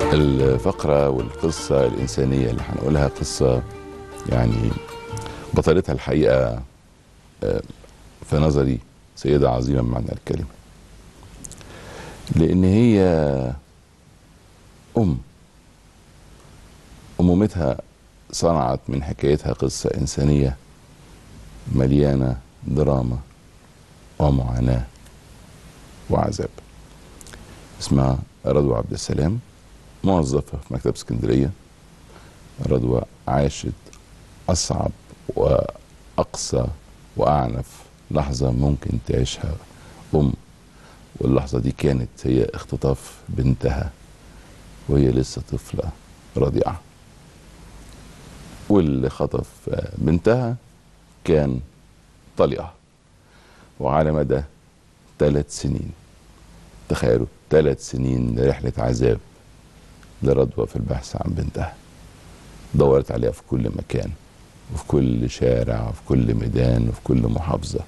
الفقرة والقصة الإنسانية اللي هنقولها قصة يعني بطلتها الحقيقة آه، في نظري سيدة عظيمة بمعنى الكلمة لأن هي أم أمومتها صنعت من حكايتها قصة إنسانية مليانة دراما ومعاناة وعذاب اسمها رضوى عبد السلام موظفة في مكتب اسكندرية رضوى عاشت أصعب وأقصى وأعنف لحظة ممكن تعيشها أم واللحظة دي كانت هي اختطاف بنتها وهي لسه طفلة رضيعة واللي خطف بنتها كان طليقة وعلى مدى ثلاث سنين تخيلوا ثلاث سنين رحلة عذاب لرضوى في البحث عن بنتها دورت عليها في كل مكان وفي كل شارع وفي كل ميدان وفي كل محافظة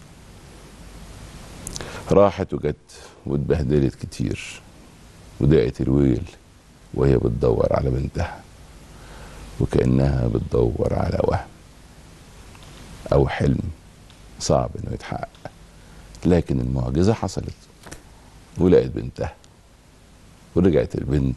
راحت وجت واتبهدلت كتير ودقت الويل وهي بتدور على بنتها وكأنها بتدور على وهم أو حلم صعب إنه يتحقق لكن المعجزة حصلت ولقت بنتها ورجعت البنت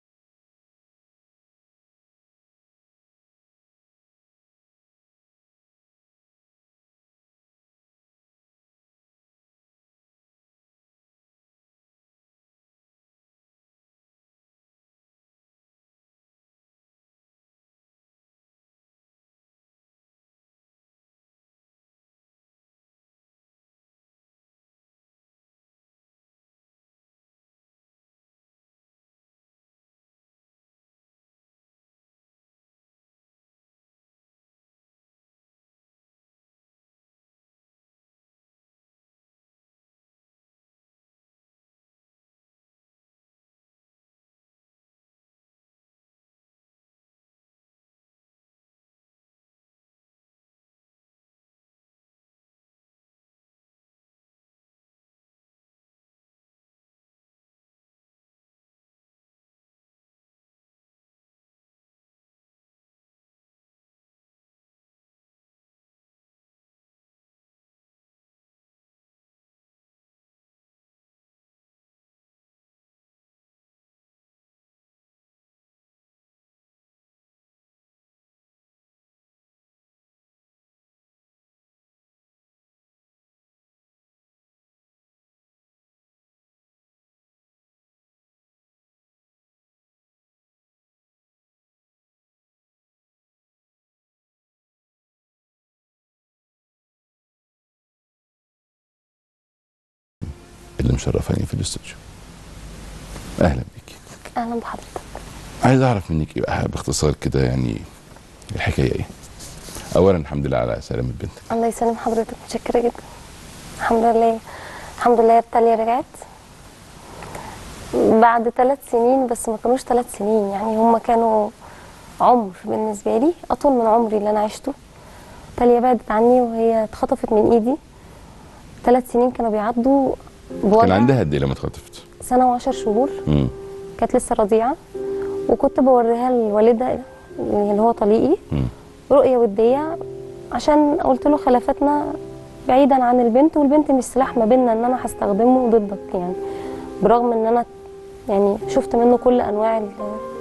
اللي مشرفاني في الاستوديو اهلا بيكي اهلا بحضرتك عايز اعرف منك ايه بقى باختصار كده يعني الحكايه ايه اولا الحمد لله على سلامه بنتك الله يسلم حضرتك متشكره جدا الحمد لله الحمد لله التالية رجعت بعد ثلاث سنين بس ما كانوش ثلاث سنين يعني هم كانوا عمر بالنسبه لي اطول من عمري اللي انا عشته تالية بعدت عني وهي اتخطفت من ايدي ثلاث سنين كانوا بيعدوا بوجع كان عندها قد ايه لما اتخطفت سنه وعشر شهور امم كانت لسه رضيعه وكنت بوريها لوالدها اللي هو طليقي امم رؤية ودية عشان قلت له خلافاتنا بعيدا عن البنت والبنت مش سلاح ما بيننا ان انا هستخدمه ضدك يعني برغم ان انا يعني شفت منه كل انواع ال-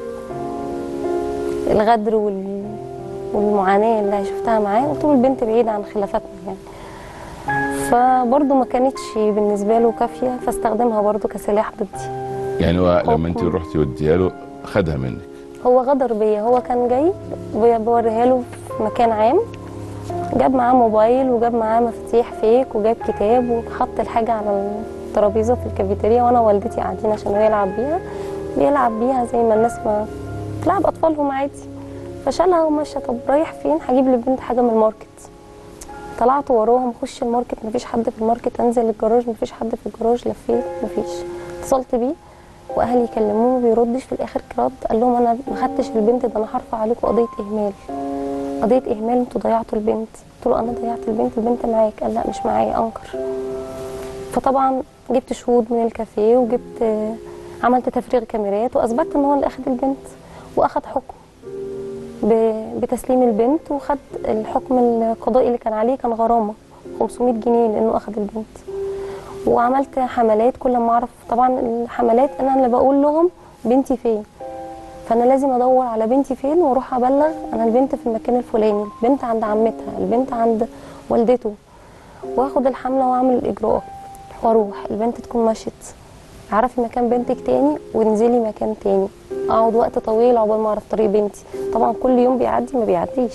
الغدر وال والمعاناة اللي شفتها معاه قلت له البنت بعيدة عن خلافاتنا يعني فبرضه ما كانتش بالنسبة له كافية فاستخدمها برضه كسلاح ضدي يعني هو لما انت حكم. رحتي وديها له خدها منك هو غدر بيا هو كان جاي بي- بوريها له في مكان عام جاب معاه موبايل وجاب معاه مفاتيح فيك وجاب كتاب وحط الحاجة على الترابيزة في الكافيتيريا وانا ووالدتي قاعدين عشان هو يلعب بيها بيلعب بيها زي ما الناس ما تلعب اطفالهم عادي فشالها ومشى طب رايح فين هجيب للبنت حاجة من الماركت طلعت وراهم اخش الماركت مفيش حد في الماركت انزل الجراج مفيش حد في الجراج لفيت مفيش اتصلت بيه واهلي يكلموه ما بيردش في الاخر رد قال لهم انا ما خدتش البنت ده انا هرفع عليكم قضيه اهمال قضيه اهمال انتوا ضيعتوا البنت قلت له انا ضيعت البنت البنت معاك قال لا مش معايا انكر فطبعا جبت شهود من الكافيه وجبت عملت تفريغ كاميرات واثبتت ان هو اللي اخد البنت واخد حكم ب- بتسليم البنت وخد الحكم القضائي اللي كان عليه كان غرامه 500 جنيه لانه اخد البنت وعملت حملات كل ما اعرف طبعا الحملات انا اللي بقول لهم بنتي فين فانا لازم ادور على بنتي فين واروح ابلغ انا البنت في المكان الفلاني البنت عند عمتها البنت عند والدته واخد الحمله واعمل الاجراءات واروح البنت تكون مشت اعرفي مكان بنتك تاني وانزلي مكان تاني اقعد وقت طويل عقبال ما اعرف طريق بنتي طبعا كل يوم بيعدي ما بيعديش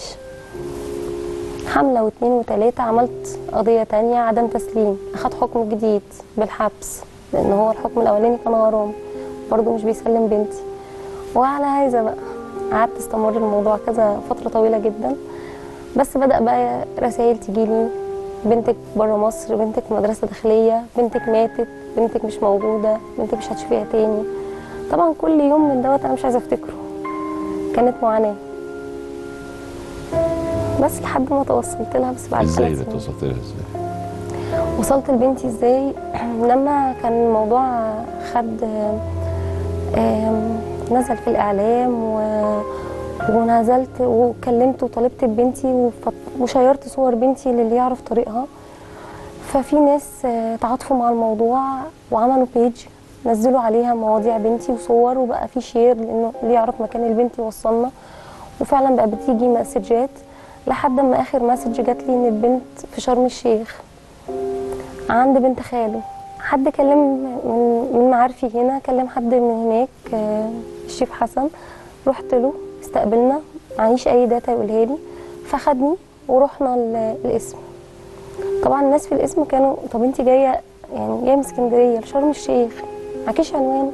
حملة واتنين وتلاتة عملت قضية تانية عدم تسليم أخد حكم جديد بالحبس لأن هو الحكم الأولاني كان غرام برضه مش بيسلم بنتي وعلى هذا بقى قعدت استمر الموضوع كذا فترة طويلة جدا بس بدأ بقى رسائل تجيلي بنتك بره مصر بنتك في مدرسة داخلية بنتك ماتت بنتك مش موجودة بنتك مش هتشوفيها تاني طبعا كل يوم من دوت أنا مش عايزة أفتكره كانت معاناة بس لحد ما توصلت لها بس بعد ازاي ثلاث سنين. بتوصلت لها ازاي؟ وصلت لبنتي ازاي لما كان الموضوع خد آم، نزل في الاعلام و... ونزلت وكلمت وطلبت ببنتي وف- وشيرت صور بنتي للي يعرف طريقها ففي ناس آه، تعاطفوا مع الموضوع وعملوا بيج نزلوا عليها مواضيع بنتي وصور وبقى في شير لانه اللي يعرف مكان البنت يوصلنا وفعلا بقى بتيجي مسجات لحد ما اخر مسج جات لي ان البنت في شرم الشيخ عند بنت خاله حد كلم من من معارفي هنا كلم حد من هناك آه، الشيف حسن رحت له استقبلنا معيش اي داتا يقولها لي فخدني ورحنا ال- القسم طبعا الناس في القسم كانوا طب انت جايه يعني جايه من اسكندريه لشرم الشيخ معكيش عنوان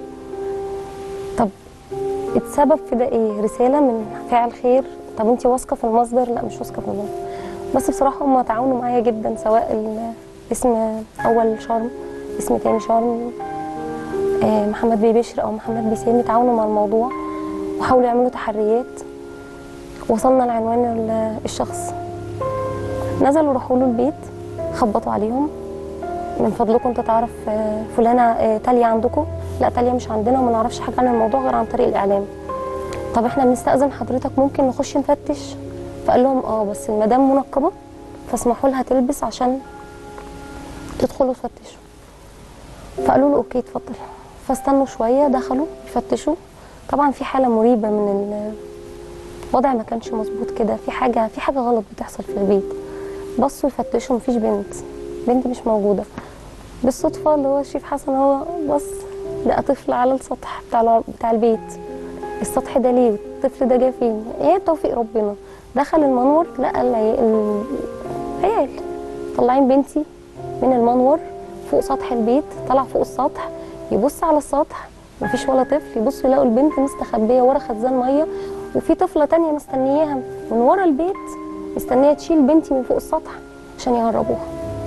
طب السبب في ده ايه رساله من فاعل خير طب انت واثقه في المصدر لا مش واثقه في المصدر بس بصراحه هم تعاونوا معايا جدا سواء ال- اسم اول شرم اسم تاني شرم آه، محمد بيه بشر او محمد بيه سامي تعاونوا مع الموضوع وحاولوا يعملوا تحريات وصلنا لعنوان ال- الشخص نزلوا راحوا له البيت خبطوا عليهم من فضلكم انت تعرف آه، فلانه آه، تاليا عندكم لا تاليا مش عندنا وما نعرفش حاجه عن الموضوع غير عن طريق الاعلام طب احنا بنستأذن حضرتك ممكن نخش نفتش فقال لهم اه بس المدام منقبه فاسمحوا لها تلبس عشان تدخلوا تفتشوا فقالوا له اوكي اتفضل فاستنوا شويه دخلوا يفتشوا طبعا في حاله مريبه من ال- الوضع ما كانش مظبوط كده في حاجه في حاجه غلط بتحصل في البيت بصوا يفتشوا مفيش بنت بنت مش موجوده بالصدفه اللي هو الشيف حسن هو بص لقى طفل على السطح بتاع الع- بتاع البيت السطح ده ليه الطفل ده جه فين ايه توفيق ربنا دخل المنور لقى العي- العيال طالعين بنتي من المنور فوق سطح البيت طلع فوق السطح يبص على السطح مفيش ولا طفل يبصوا يلاقوا البنت مستخبيه ورا خزان ميه وفي طفله تانية مستنياها من ورا البيت مستنيه تشيل بنتي من فوق السطح عشان يهربوها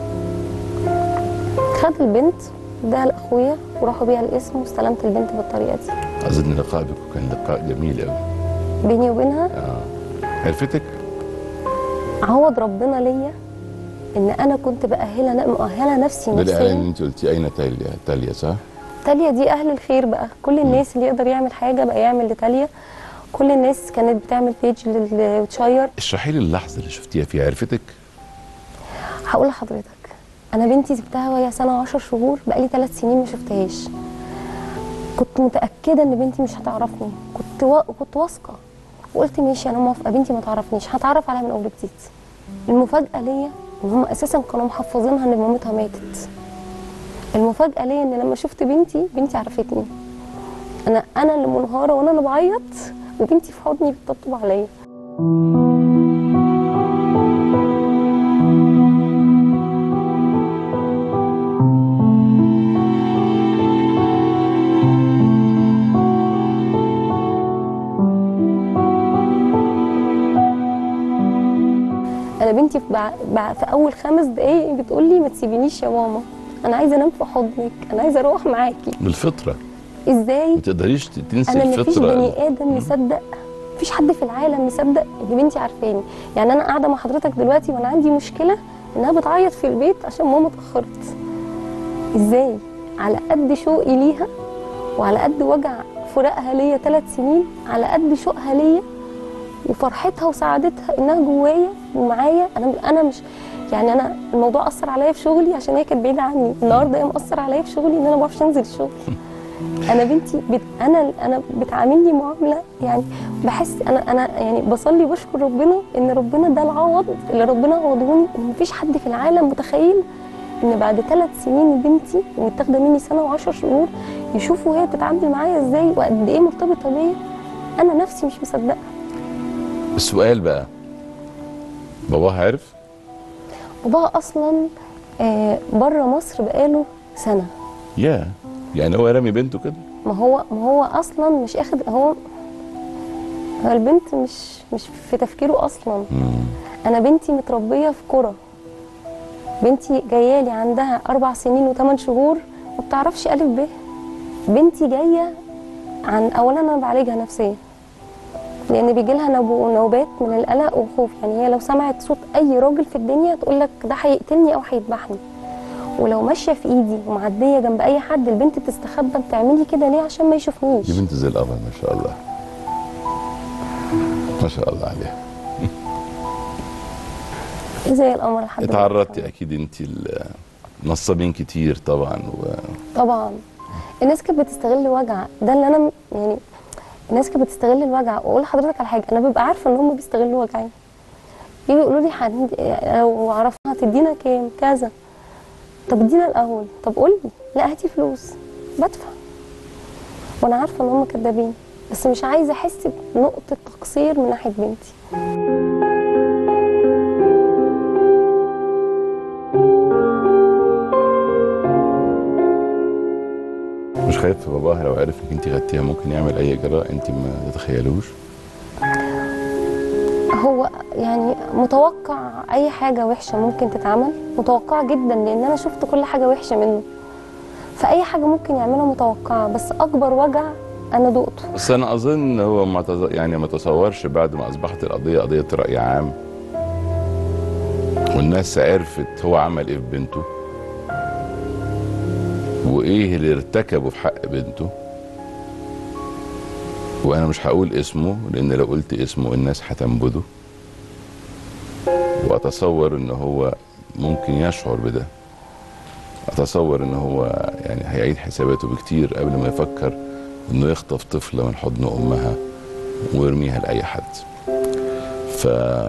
خد البنت ده لاخويا وراحوا بيها القسم واستلمت البنت بالطريقه دي اظن لقاء بكم كان لقاء جميل قوي بيني وبينها اه عرفتك؟ عوض ربنا ليا ان انا كنت بأهلة مؤهله نفسي ده الاعلان اللي نفسيا انت قلتي اين تاليا تاليا صح؟ تاليا دي اهل الخير بقى كل الناس اللي يقدر يعمل حاجه بقى يعمل لتاليا كل الناس كانت بتعمل بيج لل- وتشير اشرحي لي اللحظه اللي شفتيها فيها عرفتك؟ هقول لحضرتك انا بنتي سبتها وهي سنه وعشر شهور بقالي ثلاث سنين ما شفتهاش كنت متاكده ان بنتي مش هتعرفني كنت و... كنت واثقه وقلت ماشي انا موافقه بنتي ما تعرفنيش هتعرف عليها من اول وجديد المفاجاه ليا ان هم اساسا كانوا محفظينها ان مامتها ماتت المفاجاه ليا ان لما شفت بنتي بنتي عرفتني انا انا اللي منهاره وانا اللي بعيط وبنتي في حضني بتطبطب عليا انا بنتي في, بع... بع... في اول خمس دقايق بتقول لي ما تسيبينيش يا ماما انا عايزه انام في حضنك انا عايزه اروح معاكي بالفطره ازاي ما تقدريش تنسي انا مفيش الفطره بني ادم مصدق مفيش حد في العالم مصدق ان بنتي عارفاني يعني انا قاعده مع حضرتك دلوقتي وانا عندي مشكله انها بتعيط في البيت عشان ماما اتاخرت ازاي على قد شوقي ليها وعلى قد وجع فراقها ليا ثلاث سنين على قد شوقها ليا وفرحتها وسعادتها انها جوايا ومعايا انا انا مش يعني انا الموضوع اثر عليا في شغلي عشان هي كانت بعيده عني النهارده هي مأثر عليا في شغلي ان انا ما بعرفش انزل الشغل انا بنتي بت... انا انا بتعاملني معامله يعني بحس انا انا يعني بصلي بشكر ربنا ان ربنا ده العوض اللي ربنا عوضهوني ان مفيش حد في العالم متخيل ان بعد ثلاث سنين بنتي ومتاخده مني سنه وعشر شهور يشوفوا هي بتتعامل معايا ازاي وقد ايه مرتبطه بيا انا نفسي مش مصدقه السؤال بقى باباها عرف باباها اصلا آه بره مصر بقاله سنه يا يعني هو رامي بنته كده ما هو ما هو اصلا مش اخد هو هو البنت مش مش في تفكيره اصلا مم. انا بنتي متربيه في قرى بنتي جايه لي عندها اربع سنين وثمان شهور ما بتعرفش الف ب بنتي جايه عن اولا انا بعالجها نفسيا لان بيجي لها نوب- نوبات من القلق والخوف يعني هي لو سمعت صوت اي راجل في الدنيا تقول لك ده هيقتلني او هيذبحني ولو ماشيه في ايدي ومعديه جنب اي حد البنت تستخبى بتعملي كده ليه عشان ما يشوفنيش دي بنت زي القمر ما شاء الله ما شاء الله عليها زي القمر لحد دلوقتي. اتعرضتي اكيد انت نصابين كتير طبعا و... طبعا الناس كانت بتستغل وجع ده اللي انا م- يعني الناس كانت بتستغل الوجع واقول لحضرتك على حاجه انا ببقى عارفه ان هم بيستغلوا وجعي يجوا يقولوا لي حد لو عرفنا هتدينا كام كذا طب ادينا الاول طب قول لي لا هاتي فلوس بدفع وانا عارفه ان هم كدابين بس مش عايزه احس بنقطه تقصير من ناحيه بنتي مش خايف باباها لو عرف انك انت غدتيها ممكن يعمل اي اجراء انت ما تتخيلوش هو يعني متوقع اي حاجه وحشه ممكن تتعمل متوقعه جدا لان انا شفت كل حاجه وحشه منه فاي حاجه ممكن يعملها متوقعه بس اكبر وجع انا دقته بس انا اظن هو ما تز... يعني ما تصورش بعد ما اصبحت القضيه قضيه راي عام والناس عرفت هو عمل ايه في بنته وايه اللي ارتكبه في حق بنته وانا مش هقول اسمه لان لو قلت اسمه الناس هتنبذه واتصور ان هو ممكن يشعر بده اتصور ان هو يعني هيعيد حساباته بكتير قبل ما يفكر انه يخطف طفله من حضن امها ويرميها لاي حد ف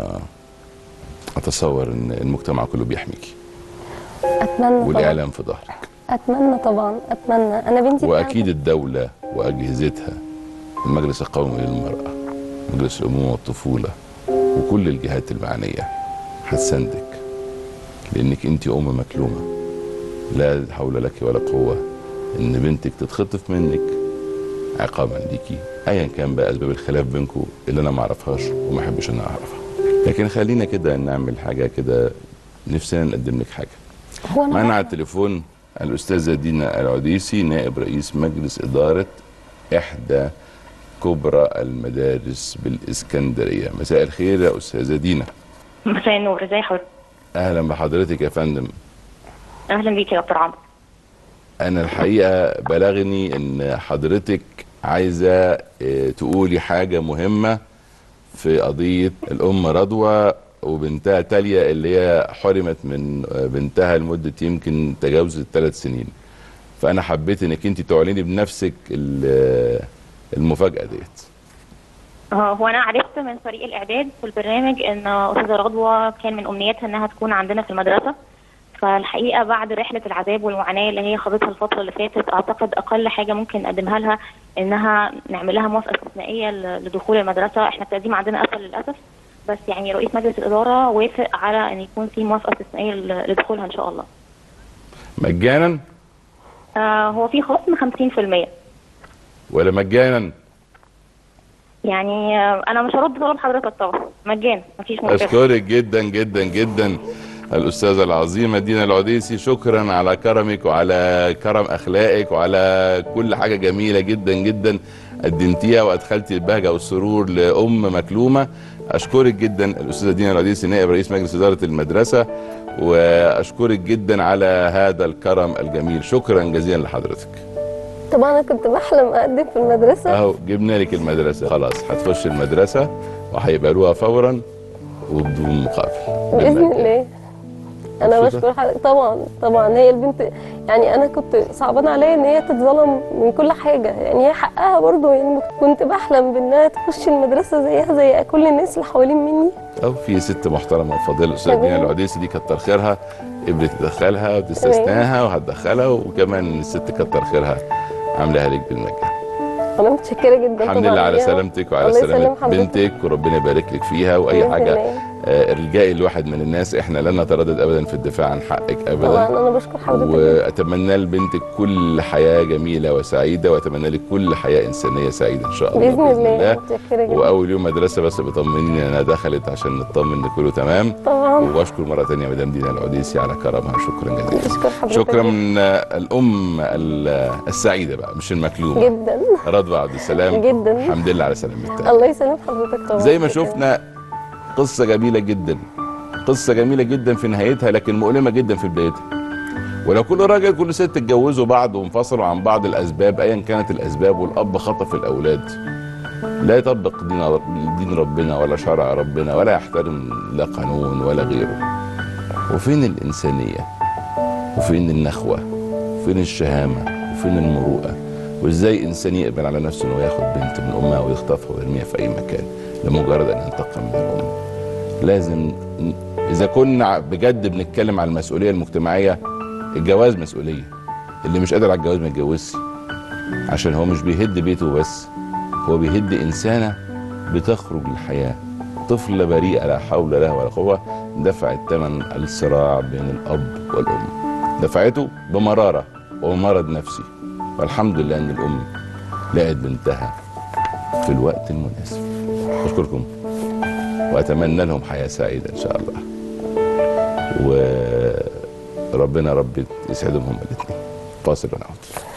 اتصور ان المجتمع كله بيحميكي اتمنى طبعا والاعلام في ظهرك اتمنى طبعا اتمنى انا بنتي واكيد الدوله واجهزتها المجلس القومي للمراه مجلس الامومه والطفوله وكل الجهات المعنيه هتساندك لانك انت ام مكلومه لا حول لك ولا قوه ان بنتك تتخطف منك عقابا ليكي ايا كان بقى اسباب الخلاف بينكم اللي انا ما اعرفهاش وما احبش ان أنا اعرفها لكن خلينا كده نعمل حاجه كده نفسنا نقدم لك حاجه هو انا معنا على عارفة. التليفون الأستاذة دينا العديسي نائب رئيس مجلس إدارة إحدى كبرى المدارس بالإسكندرية مساء الخير يا أستاذة دينا مساء النور ازي حضرتك أهلا بحضرتك يا فندم اهلا بيك يا دكتور عمرو أنا الحقيقة بلغني إن حضرتك عايزة آه، تقولي حاجة مهمة في قضية الأم رضوى وبنتها تاليا اللي هي حرمت من آه، بنتها لمدة يمكن تجاوز الثلاث سنين فأنا حبيت إنك أنت تعلني بنفسك ال- المفاجأة ديت آه، هو انا عرفت من فريق الاعداد في البرنامج ان استاذه رضوى كان من امنياتها انها تكون عندنا في المدرسه فالحقيقه بعد رحله العذاب والمعاناه اللي هي خاضتها الفتره اللي فاتت اعتقد اقل حاجه ممكن نقدمها لها انها نعمل لها موافقه استثنائيه ل- لدخول المدرسه احنا التقديم عندنا قفل للاسف بس يعني رئيس مجلس الاداره وافق على ان يكون في موافقه استثنائيه ل- لدخولها ان شاء الله مجانا آه، هو في خصم 50% ولا مجانا يعني آه، انا مش هرد طلب حضرتك طبعا مجانا مفيش مشكله أشكرك جدا جدا جدا الأستاذة العظيمة دينا العديسي شكرا على كرمك وعلى كرم أخلاقك وعلى كل حاجة جميلة جدا جدا قدمتيها وأدخلتي البهجة والسرور لأم مكلومة أشكرك جدا الأستاذة دينا العديسي نائب رئيس مجلس إدارة المدرسة وأشكرك جدا على هذا الكرم الجميل شكرا جزيلا لحضرتك طبعا انا كنت بحلم اقدم في المدرسه اهو جبنا لك المدرسه خلاص هتخش المدرسه وهيقبلوها فورا وبدون مقابل باذن بالمجان. الله انا مبسوطة؟ بشكر حضرتك طبعا طبعا هي البنت يعني انا كنت صعبان عليا ان هي تتظلم من كل حاجه يعني هي حقها برضو يعني كنت بحلم بانها تخش المدرسه زيها زي كل الناس اللي حوالين مني او في ست محترمه وفاضله الاستاذ تمام. دينا العديسي دي كتر خيرها قبلت تدخلها وتستثناها وهتدخلها وكمان الست كتر خيرها عاملاها لك بالمجان انا متشكره جدا الحمد طبعا لله على ليها. سلامتك وعلى الله يسلم سلامه حضرتك. بنتك وربنا يبارك لك فيها واي بإذن حاجه الله. آه، رجائي الواحد من الناس احنا لن نتردد ابدا في الدفاع عن حقك ابدا طبعا انا بشكر حضرتك جداً. واتمنى لبنتك كل حياه جميله وسعيده واتمنى لك كل حياه انسانيه سعيده ان شاء الله باذن الله متشكره جدا واول يوم مدرسه بس بطمنيني انها دخلت عشان نطمن ان كله تمام طبعا وبشكر مره ثانيه مدام دينا العديسي على كرمها شكرا جزيلا بشكر حضرتك شكرا جداً. من الام ال- السعيده بقى مش المكلومه جدا رضوى عبد السلام جدا. الحمد لله على سلامتك الله يسلم حضرتك طبعا زي ما شفنا قصة جميلة جدا قصة جميلة جدا في نهايتها لكن مؤلمة جدا في بدايتها ولو كل راجل كل ست اتجوزوا بعض وانفصلوا عن بعض الأسباب أيا كانت الأسباب والأب خطف الأولاد لا يطبق دين دين ربنا ولا شرع ربنا ولا يحترم لا قانون ولا غيره وفين الإنسانية وفين النخوة وفين الشهامة وفين المروءة وازاي انسان يقبل على نفسه انه ياخد بنت من امها ويخطفها ويرميها في اي مكان لمجرد ان ينتقم من الام لازم ن- اذا كنا بجد بنتكلم على المسؤوليه المجتمعيه الجواز مسؤوليه اللي مش قادر على الجواز ما يتجوزش عشان هو مش بيهد بيته بس هو بيهد انسانه بتخرج للحياه طفله بريئه لا حول لها ولا قوه دفعت ثمن الصراع بين الاب والام دفعته بمراره ومرض نفسي والحمد لله ان الام لقت بنتها في الوقت المناسب اشكركم واتمنى لهم حياه سعيده ان شاء الله وربنا رب يسعدهم هم الاثنين فاصل ونعود